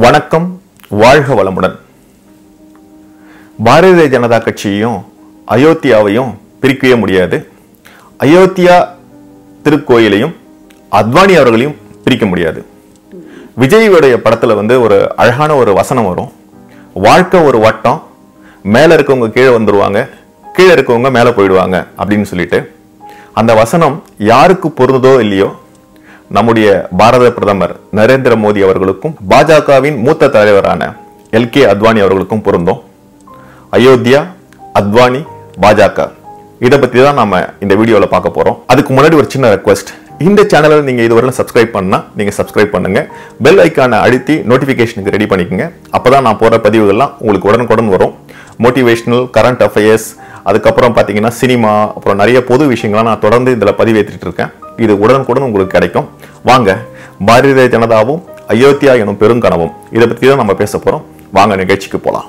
வணக்கம் வாழ்க வளமுடன் பாரதிய ஜனதா கட்சியையும் அயோத்தியாவையும் பிரிக்கவே முடியாது அயோத்தியா திருக்கோயிலையும் அத்வானி அவர்களையும் பிரிக்க முடியாது விஜயோடைய படத்துல வந்து ஒரு அழகான ஒரு வசனம் வரும் வாழ்க்கை ஒரு வட்டம் மேல இருக்கவங்க கீழே வந்துருவாங்க கீழே இருக்கவங்க மேல போயிடுவாங்க அப்படின்னு சொல்லிட்டு அந்த வசனம் யாருக்கு பொருந்ததோ இல்லையோ நம்முடைய பாரத பிரதமர் நரேந்திர மோடி அவர்களுக்கும் பாஜகவின் மூத்த தலைவரான எல் கே அத்வானி அவர்களுக்கும் பொருந்தும் அயோத்தியா அத்வானி பாஜக இதை பத்தி தான் நாம இந்த வீடியோல பார்க்க போறோம் அதுக்கு முன்னாடி ஒரு சின்ன ரெக்வஸ்ட் இந்த சேனலை நீங்க இதுவரை சப்ஸ்கிரைப் பண்ணா நீங்க சப்ஸ்கிரைப் பண்ணுங்க பெல் ஐக்கானை அழுத்தி நோட்டிபிகேஷனுக்கு ரெடி பண்ணிக்கங்க அப்பதான் நான் போற பதிவுகள்லாம் உங்களுக்கு உடனுக்குடன் வரும் மோட்டிவேஷனல் கரண்ட் அஃபேர்ஸ் அதுக்கப்புறம் பார்த்தீங்கன்னா சினிமா அப்புறம் நிறைய பொது விஷயங்கள்லாம் நான் தொடர்ந்து இதில் பதிவேற்றிட்டு இருக்கேன் இது உடனுக்குடன் உங்களுக்கு கிடைக்கும் வாங்க பாரதிய ஜனதாவும் அயோத்தியா எனும் பெருங்கனவும் இதை பற்றி தான் நம்ம பேச போறோம் வாங்க நிகழ்ச்சிக்கு போலாம்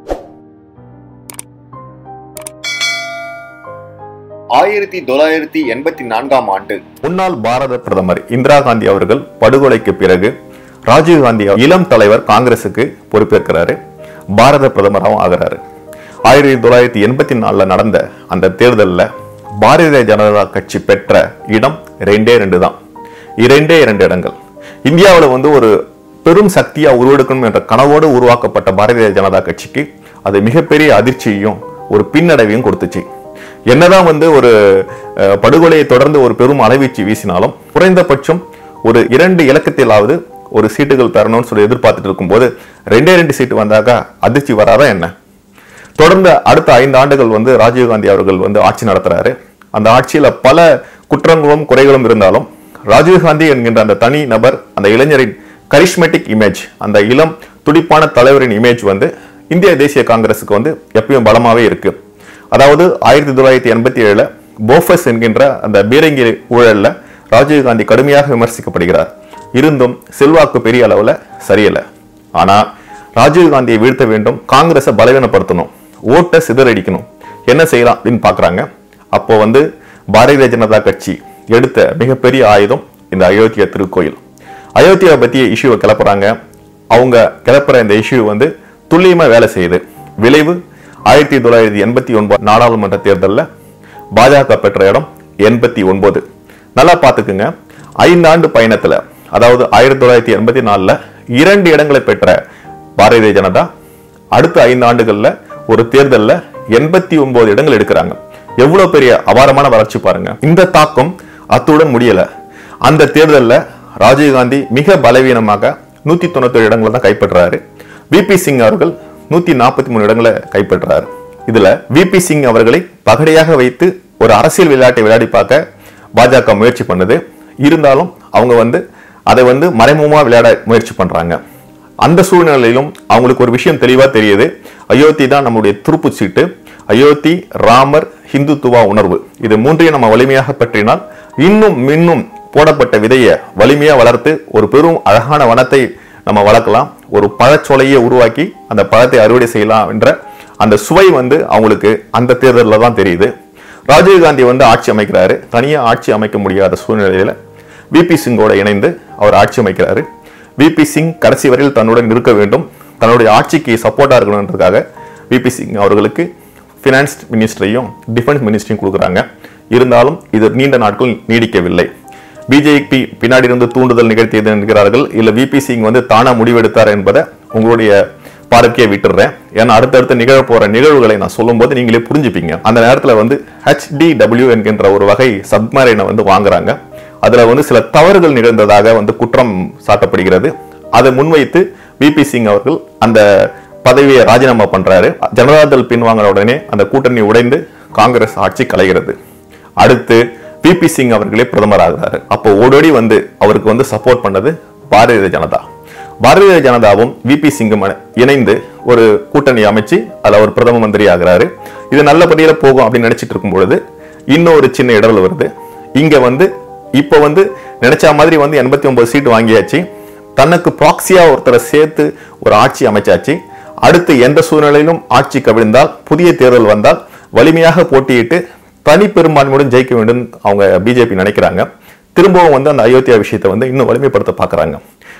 ஆயிரத்தி தொள்ளாயிரத்தி எண்பத்தி நான்காம் ஆண்டு முன்னாள் பாரத பிரதமர் இந்திரா காந்தி அவர்கள் படுகொலைக்கு பிறகு ராஜீவ் காந்தி இளம் தலைவர் காங்கிரசுக்கு பொறுப்பேற்கிறாரு பாரத பிரதமராகவும் ஆகிறாரு ஆயிரத்தி தொள்ளாயிரத்தி எண்பத்தி நாலுல நடந்த அந்த தேர்தலில் பாரதிய ஜனதா கட்சி பெற்ற இடம் ரெண்டே ரெண்டு தான் இரண்டே இரண்டு இடங்கள் இந்தியாவில் வந்து ஒரு பெரும் சக்தியா உருவெடுக்கணும் என்ற கனவோடு உருவாக்கப்பட்ட பாரதிய ஜனதா கட்சிக்கு அது மிகப்பெரிய அதிர்ச்சியையும் ஒரு பின்னடைவையும் கொடுத்துச்சு என்னதான் வந்து ஒரு அஹ், படுகொலையை தொடர்ந்து ஒரு பெரும் அலைவீச்சு வீசினாலும் குறைந்தபட்சம் ஒரு இரண்டு இலக்கத்திலாவது ஒரு சீட்டுகள் பெறணும்னு சொல்லி எதிர்பார்த்துட்டு இருக்கும்போது ரெண்டே ரெண்டு சீட்டு வந்தாக்கா அதிர்ச்சி வராதா என்ன தொடர்ந்து அடுத்த ஐந்து ஆண்டுகள் வந்து ராஜீவ்காந்தி அவர்கள் வந்து ஆட்சி நடத்துறாரு அந்த ஆட்சியில பல குற்றங்களும் குறைகளும் இருந்தாலும் ராஜீவ்காந்தி என்கின்ற அந்த தனி நபர் அந்த இளைஞரின் கரிஷ்மெட்டிக் இமேஜ் அந்த இளம் துடிப்பான தலைவரின் இமேஜ் வந்து இந்திய தேசிய காங்கிரஸுக்கு வந்து எப்பயும் பலமாவே இருக்கு அதாவது ஆயிரத்தி தொள்ளாயிரத்தி எண்பத்தி ஏழுல போஃபஸ் என்கின்ற அந்த பீரங்கி ஊழல்ல ராஜீவ்காந்தி கடுமையாக விமர்சிக்கப்படுகிறார் இருந்தும் செல்வாக்கு பெரிய அளவுல சரியில்லை ஆனா ராஜீவ்காந்தியை வீழ்த்த வேண்டும் காங்கிரஸை பலவீனப்படுத்தணும் ஓட்டை சிதறடிக்கணும் என்ன செய்யலாம் அப்படின்னு பாக்குறாங்க அப்போ வந்து பாரதிய ஜனதா கட்சி எடுத்த மிகப்பெரிய ஆயுதம் இந்த அயோத்தியா திருக்கோயில் அயோத்தியா பத்திய இஷ்யூவை கிளப்புறாங்க அவங்க கிளப்புற இந்த இஷ்யூ வந்து துல்லியமா வேலை செய்யுது விளைவு ஆயிரத்தி தொள்ளாயிரத்தி எண்பத்தி ஒன்பது நாடாளுமன்ற தேர்தலில் பாஜக பெற்ற இடம் எண்பத்தி ஒன்பது நல்லா பார்த்துக்குங்க ஐந்தாண்டு பயணத்துல அதாவது ஆயிரத்தி தொள்ளாயிரத்தி எண்பத்தி நாலுல இரண்டு இடங்களை பெற்ற பாரதிய ஜனதா அடுத்த ஐந்து ஆண்டுகள்ல ஒரு தேர்தல்ல எண்பத்தி ஒன்பது இடங்கள் எடுக்கிறாங்க எவ்வளவு பெரிய அபாரமான வளர்ச்சி பாருங்க இந்த தாக்கம் அத்துடன் முடியல அந்த தேர்தல்ல ராஜீவ்காந்தி மிக பலவீனமாக நூத்தி தொண்ணூத்தி இடங்களை தான் கைப்பற்றாரு விபி சிங் அவர்கள் நூத்தி நாற்பத்தி மூணு இடங்களை கைப்பற்றாரு இதுல விபி சிங் அவர்களை பகடையாக வைத்து ஒரு அரசியல் விளையாட்டை விளையாடி பார்க்க பாஜக முயற்சி பண்ணுது இருந்தாலும் அவங்க வந்து அதை வந்து மறைமுகமா விளையாட முயற்சி பண்றாங்க அந்த சூழ்நிலையிலும் அவங்களுக்கு ஒரு விஷயம் தெளிவா தெரியுது அயோத்தி தான் நம்முடைய துருப்பு சீட்டு அயோத்தி ராமர் ஹிந்துத்துவா உணர்வு இது மூன்றையும் நம்ம வலிமையாக பற்றினால் இன்னும் மின்னும் போடப்பட்ட விதையை வலிமையா வளர்த்து ஒரு பெரும் அழகான வனத்தை நம்ம வளர்க்கலாம் ஒரு பழச்சோலையை உருவாக்கி அந்த பழத்தை அறுவடை செய்யலாம் என்ற அந்த சுவை வந்து அவங்களுக்கு அந்த தேர்தலில் தான் தெரியுது ராஜீவ்காந்தி வந்து ஆட்சி அமைக்கிறாரு தனியா ஆட்சி அமைக்க முடியாத சூழ்நிலையில விபி சிங்கோட இணைந்து அவர் ஆட்சி அமைக்கிறாரு விபி சிங் கடைசி வரையில் தன்னுடன் இருக்க வேண்டும் தன்னுடைய ஆட்சிக்கு சப்போர்ட்டா இருக்கணுன்றதுக்காக விபி சிங் அவர்களுக்கு ஃபினான்ஸ் மினிஸ்டரையும் டிஃபென்ஸ் மினிஸ்டரையும் கொடுக்குறாங்க இருந்தாலும் இது நீண்ட நாட்கள் நீடிக்கவில்லை பிஜேபி பின்னாடி இருந்து தூண்டுதல் நிகழ்த்தியது என்கிறார்கள் இல்ல விபி சிங் வந்து தானா முடிவெடுத்தார் என்பதை உங்களுடைய பார்வைக்கே விட்டுறேன் ஏன்னா அடுத்தடுத்து நிகழ போற நிகழ்வுகளை நான் சொல்லும்போது நீங்களே புரிஞ்சுப்பீங்க அந்த நேரத்துல வந்து HDW என்கின்ற ஒரு வகை சப்மரைனை வந்து வாங்குறாங்க அதுல வந்து சில தவறுகள் நிகழ்ந்ததாக வந்து குற்றம் சாட்டப்படுகிறது அதை முன்வைத்து விபி சிங் அவர்கள் அந்த பதவியை ராஜினாமா பண்றாரு ஜனதாதள் பின்வாங்கின உடனே அந்த கூட்டணி உடைந்து காங்கிரஸ் ஆட்சி கலைகிறது அடுத்து விபி சிங் அவர்களே பிரதமர் ஆகிறாரு அப்போ ஓடோடி வந்து அவருக்கு வந்து சப்போர்ட் பண்ணது பாரதிய ஜனதா பாரதிய ஜனதாவும் விபி சிங்கும் இணைந்து ஒரு கூட்டணி அமைச்சு அதுல அவர் பிரதம மந்திரி ஆகிறாரு இது நல்லபடியில போகும் அப்படின்னு நினைச்சிட்டு இருக்கும் பொழுது இன்னொரு சின்ன இடர்ல வருது இங்க வந்து இப்ப வந்து நினைச்ச மாதிரி வந்து எண்பத்தி ஒன்பது சீட்டு வாங்கியாச்சு தனக்கு ப்ராக்சியா ஒருத்தரை சேர்த்து ஒரு ஆட்சி அமைச்சாச்சு அடுத்து எந்த சூழ்நிலையிலும் ஆட்சி கவிழ்ந்தால் புதிய தேர்தல் வந்தால் வலிமையாக போட்டியிட்டு தனி பெரும்பான்மையுடன் ஜெயிக்க வேண்டும் அவங்க பிஜேபி நினைக்கிறாங்க திரும்பவும் வந்து அந்த அயோத்தியா விஷயத்தை வந்து இன்னும் வலிமைப்படுத்த பார்க்கறாங்க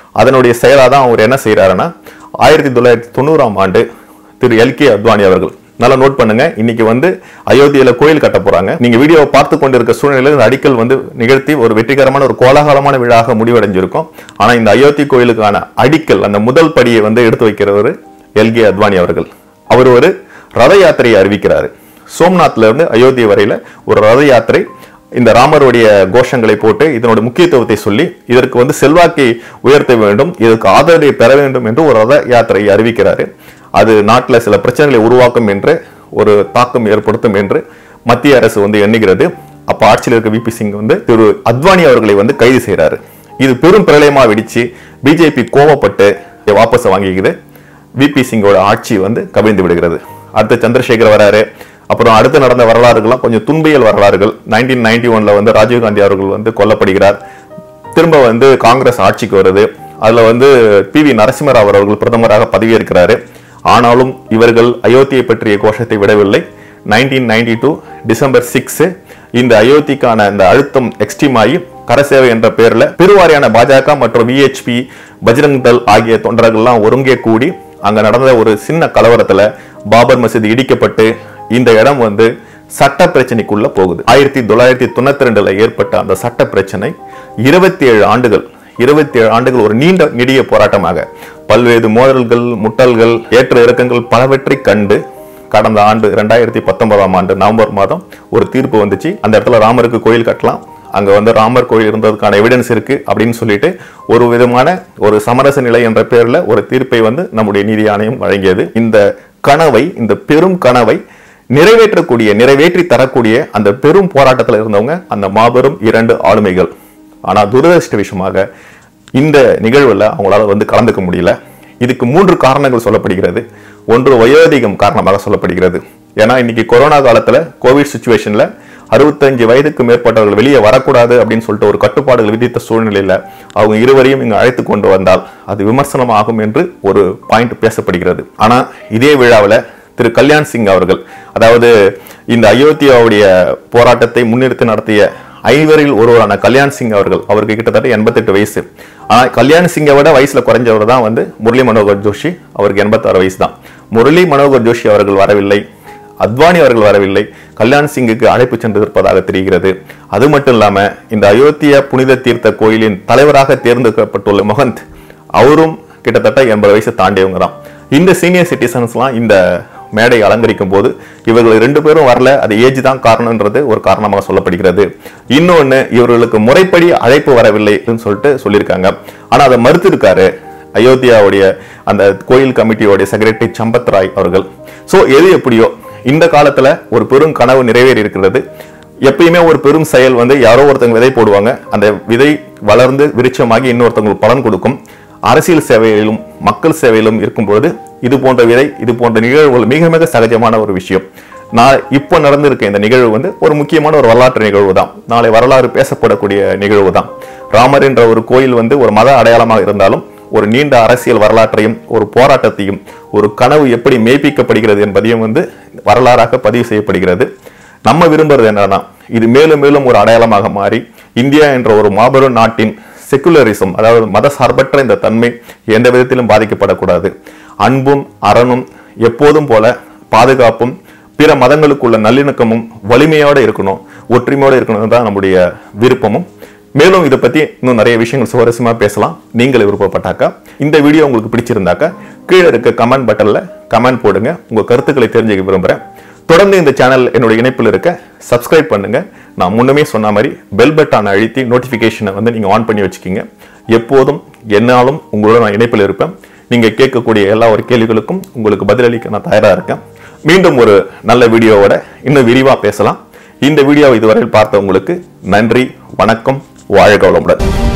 அதனுடைய செயலாக தான் அவர் என்ன செய்யறாருன்னா ஆயிரத்தி தொள்ளாயிரத்தி தொண்ணூறாம் ஆண்டு திரு எல் கே அத்வானி அவர்கள் நல்லா நோட் பண்ணுங்க இன்னைக்கு வந்து அயோத்தியில கோயில் கட்ட போறாங்க நீங்க வீடியோவை பார்த்து கொண்டிருக்க சூழ்நிலையில் இந்த அடிக்கல் வந்து நிகழ்த்தி ஒரு வெற்றிகரமான ஒரு கோலாகலமான விழாக முடிவடைஞ்சிருக்கும் ஆனா இந்த அயோத்தி கோயிலுக்கான அடிக்கல் அந்த முதல் படியை வந்து எடுத்து வைக்கிறவர் எல் கே அத்வானி அவர்கள் அவர் ஒரு ரத யாத்திரையை அறிவிக்கிறாரு சோம்நாத்ல இருந்து அயோத்தி வரையில ஒரு ரத யாத்திரை இந்த ராமருடைய கோஷங்களை போட்டு இதனோட முக்கியத்துவத்தை சொல்லி இதற்கு வந்து செல்வாக்கை உயர்த்த வேண்டும் இதற்கு ஆதரவை பெற வேண்டும் என்று ஒரு ரத யாத்திரையை அறிவிக்கிறாரு அது நாட்டில் சில பிரச்சனைகளை உருவாக்கும் என்று ஒரு தாக்கம் ஏற்படுத்தும் என்று மத்திய அரசு வந்து எண்ணுகிறது அப்ப ஆட்சியில் இருக்க விபி சிங் வந்து திரு அத்வானி அவர்களை வந்து கைது செய்றாரு இது பெரும் பிரளயமா வெடிச்சு பிஜேபி கோவப்பட்டு வாபஸ் வாங்கிக்குது விபி சிங்கோட ஆட்சி வந்து கவிழ்ந்து விடுகிறது அடுத்து சந்திரசேகர் வராரு அப்புறம் அடுத்து நடந்த வரலாறுகள்லாம் கொஞ்சம் துன்பியல் வரலாறுகள் நைன்டீன் நைன்டி ஒன்ல வந்து ராஜீவ்காந்தி அவர்கள் வந்து கொல்லப்படுகிறார் திரும்ப வந்து காங்கிரஸ் ஆட்சிக்கு வருது அதுல வந்து பி வி நரசிம்மராவ் அவர்கள் பிரதமராக பதவியேற்கிறாரு ஆனாலும் இவர்கள் அயோத்தியை பற்றிய கோஷத்தை விடவில்லை nineteen ninety two December six இந்த அயோத்திக்கான இந்த அழுத்தம் எக்ஸ்ட்ரீம் ஆகி கரசேவை என்ற பெயர்ல பெருவாரியான பாஜக மற்றும் விஹெச்பி பஜ்ரங் தள் ஆகிய தொண்டர்கள்லாம் ஒருங்கே கூடி அங்க நடந்த ஒரு சின்ன கலவரத்துல பாபர் மசீதி இடிக்கப்பட்டு இந்த இடம் வந்து சட்ட பிரச்சனைக்குள்ள போகுது ஆயிரத்தி தொள்ளாயிரத்தி தொண்ணூத்தி ரெண்டுல ஏற்பட்ட அந்த சட்ட பிரச்சனை இருபத்தி ஏழு ஆண்டுகள் இருபத்தி ஏழு ஆண்டுகள் ஒரு நீண்ட நெடிய போராட்டமாக பல்வேறு மோதல்கள் முட்டல்கள் ஏற்ற இறக்கங்கள் பலவற்றை கண்டு கடந்த ஆண்டு ரெண்டாயிரத்தி பத்தொன்பதாம் ஆண்டு நவம்பர் மாதம் ஒரு தீர்ப்பு வந்துச்சு அந்த இடத்துல ராமருக்கு கோயில் கட்டலாம் அங்க வந்து ராமர் கோயில் இருந்ததுக்கான எவிடன்ஸ் இருக்கு அப்படின்னு சொல்லிட்டு ஒரு விதமான ஒரு சமரச நிலை என்ற பெயர்ல ஒரு தீர்ப்பை வந்து நம்முடைய நீதி ஆணையம் வழங்கியது இந்த கனவை இந்த பெரும் கனவை நிறைவேற்றக்கூடிய நிறைவேற்றி தரக்கூடிய அந்த பெரும் போராட்டத்தில் இருந்தவங்க அந்த மாபெரும் இரண்டு ஆளுமைகள் ஆனா துரதிருஷ்ட விஷயமாக இந்த நிகழ்வுல அவங்களால வந்து கலந்துக்க முடியல இதுக்கு மூன்று காரணங்கள் சொல்லப்படுகிறது ஒன்று வயோதிகம் காரணமாக சொல்லப்படுகிறது ஏன்னா இன்னைக்கு கொரோனா காலத்துல கோவிட் சுச்சுவேஷன்ல அறுபத்தஞ்சு வயதுக்கு மேற்பட்டவர்கள் வெளியே வரக்கூடாது அப்படின்னு சொல்லிட்டு ஒரு கட்டுப்பாடுகள் விதித்த சூழ்நிலையில அவங்க இருவரையும் இங்கு அழைத்து கொண்டு வந்தால் அது விமர்சனம் ஆகும் என்று ஒரு பாயிண்ட் பேசப்படுகிறது ஆனா இதே விழாவில் திரு கல்யாண் சிங் அவர்கள் அதாவது இந்த அயோத்தியாவுடைய போராட்டத்தை முன்னிறுத்தி நடத்திய ஐவரில் ஒருவரான கல்யாண் சிங் அவர்கள் அவருக்கு கிட்டத்தட்ட எண்பத்தெட்டு வயசு ஆனா கல்யாண் சிங்கை விட வயசுல குறைஞ்சவர் தான் வந்து முரளி மனோகர் ஜோஷி அவருக்கு எண்பத்தாறு வயசு தான் முரளி மனோகர் ஜோஷி அவர்கள் வரவில்லை அத்வானி அவர்கள் வரவில்லை கல்யாண் சிங்குக்கு அழைப்பு சென்றிருப்பதாக தெரிகிறது அது மட்டும் இல்லாம இந்த அயோத்தியா புனித தீர்த்த கோயிலின் தலைவராக தேர்ந்தெடுக்கப்பட்டுள்ள மொஹந்த் அவரும் கிட்டத்தட்ட எண்பது வயசு தாண்டியவங்க தான் இந்த சீனியர் சிட்டிசன்ஸ்லாம் இந்த மேடை அலங்கரிக்கும் போது இவர்கள் ரெண்டு பேரும் வரல அது ஏஜ் தான் காரணம்ன்றது ஒரு காரணமாக சொல்லப்படுகிறது இன்னொன்னு இவர்களுக்கு முறைப்படி அழைப்பு வரவில்லைன்னு சொல்லிட்டு சொல்லியிருக்காங்க ஆனா அதை மறுத்திருக்காரு அயோத்தியாவுடைய அந்த கோயில் கமிட்டியோடைய செக்ரட்டரி சம்பத் ராய் அவர்கள் சோ எது எப்படியோ இந்த காலத்துல ஒரு பெரும் கனவு நிறைவேறி இருக்கிறது எப்பயுமே ஒரு பெரும் செயல் வந்து யாரோ ஒருத்தங்க விதை போடுவாங்க அந்த விதை வளர்ந்து விருட்சமாகி இன்னொருத்தவங்களுக்கு பலன் கொடுக்கும் அரசியல் சேவையிலும் மக்கள் சேவையிலும் இருக்கும் பொழுது இது போன்ற விதை இது போன்ற நிகழ்வுகள் மிக மிக சகஜமான ஒரு விஷயம் நான் இப்போ நடந்திருக்க இந்த நிகழ்வு வந்து ஒரு முக்கியமான ஒரு வரலாற்று நிகழ்வு தான் நாளை வரலாறு பேசப்படக்கூடிய நிகழ்வு தான் ராமர் என்ற ஒரு கோயில் வந்து ஒரு மத அடையாளமாக இருந்தாலும் ஒரு நீண்ட அரசியல் வரலாற்றையும் ஒரு போராட்டத்தையும் ஒரு கனவு எப்படி மெய்ப்பிக்கப்படுகிறது என்பதையும் வந்து வரலாறாக பதிவு செய்யப்படுகிறது நம்ம விரும்புறது என்னன்னா இது மேலும் மேலும் ஒரு அடையாளமாக மாறி இந்தியா என்ற ஒரு மாபெரும் நாட்டின் செக்குலரிசம் அதாவது மத சார்பற்ற இந்த தன்மை எந்த விதத்திலும் பாதிக்கப்படக்கூடாது அன்பும் அறனும் எப்போதும் போல பாதுகாப்பும் பிற மதங்களுக்குள்ள நல்லிணக்கமும் வலிமையோடு இருக்கணும் ஒற்றுமையோடு இருக்கணும் தான் நம்முடைய விருப்பமும் மேலும் இதை பத்தி இன்னும் நிறைய விஷயங்கள் சுவாரஸ்யமா பேசலாம் நீங்கள் விருப்பப்பட்டாக்கா இந்த வீடியோ உங்களுக்கு பிடிச்சிருந்தாக்கா கீழே இருக்க கமெண்ட் பட்டன்ல கமெண்ட் போடுங்க உங்க கருத்துக்களை தெரிஞ்சுக்க விரும்புறேன் தொடர்ந்து இந்த சேனல் என்னோட இணைப்பில் இருக்க சப்ஸ்கிரைப் பண்ணுங்க நான் முன்னமே சொன்ன மாதிரி பெல் பட்டானை அழுத்தி நோட்டிபிகேஷனை வந்து நீங்க ஆன் பண்ணி வச்சுக்கிங்க எப்போதும் என்னாலும் உங்களோட நான் இணைப்பில் இருப்பேன் நீங்க கேட்கக்கூடிய எல்லா ஒரு கேள்விகளுக்கும் உங்களுக்கு பதிலளிக்க நான் தயாரா இருக்கேன் மீண்டும் ஒரு நல்ல வீடியோவோட இன்னும் விரிவா பேசலாம் இந்த வீடியோவை இதுவரை பார்த்த உங்களுக்கு நன்றி வணக்கம் வாழ்க வளமுடன்